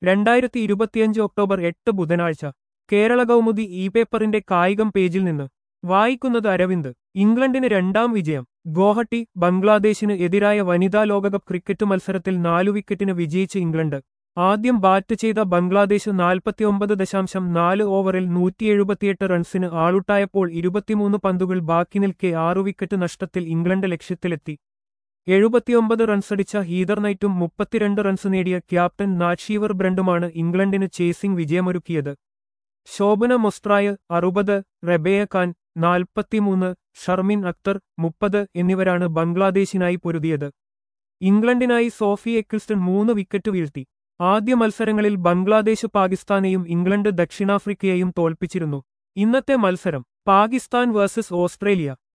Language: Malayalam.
രണ്ടായിരത്തി ഇരുപത്തിയഞ്ച് ഒക്ടോബർ എട്ട് ബുധനാഴ്ച കേരള കൗമുദി ഇ പേപ്പറിന്റെ കായികം പേജിൽ നിന്ന് വായിക്കുന്നത് അരവിന്ദ് ഇംഗ്ലണ്ടിന് രണ്ടാം വിജയം ഗോഹട്ടി ബംഗ്ലാദേശിന് എതിരായ വനിതാ ലോകകപ്പ് ക്രിക്കറ്റ് മത്സരത്തിൽ നാലു വിക്കറ്റിന് വിജയിച്ച് ഇംഗ്ലണ്ട് ആദ്യം ബാറ്റ് ചെയ്ത ബംഗ്ലാദേശ് നാൽപ്പത്തിയൊമ്പത് ദശാംശം നാല് ഓവറിൽ നൂറ്റി എഴുപത്തിയെട്ട് റൺസിന് ആളുട്ടായപ്പോൾ ഇരുപത്തിമൂന്ന് പന്തുകൾ ബാക്കി നിൽക്കെ ആറു വിക്കറ്റ് നഷ്ടത്തിൽ ഇംഗ്ലണ്ട് ലക്ഷ്യത്തിലെത്തി എഴുപത്തിയൊമ്പത് റൺസടിച്ച ഹീദർ നൈറ്റും മുപ്പത്തിരണ്ട് റൺസ് നേടിയ ക്യാപ്റ്റൻ നാഷീവർ ബ്രണ്ടുമാണ് ഇംഗ്ലണ്ടിന് ചേസിംഗ് വിജയമൊരുക്കിയത് ശോഭന മൊസ്ട്രായ് അറുപത് റെബേയ ഖാൻ നാൽപ്പത്തിമൂന്ന് ഷർമിൻ അക്തർ മുപ്പത് എന്നിവരാണ് ബംഗ്ലാദേശിനായി പൊരുതിയത് ഇംഗ്ലണ്ടിനായി സോഫി എക്കിൾസ്റ്റൺ മൂന്ന് വിക്കറ്റ് വീഴ്ത്തി ആദ്യ മത്സരങ്ങളിൽ ബംഗ്ലാദേശ് പാകിസ്ഥാനെയും ഇംഗ്ലണ്ട് ദക്ഷിണാഫ്രിക്കയെയും തോൽപ്പിച്ചിരുന്നു ഇന്നത്തെ മത്സരം പാകിസ്ഥാൻ വേഴ്സസ് ഓസ്ട്രേലിയ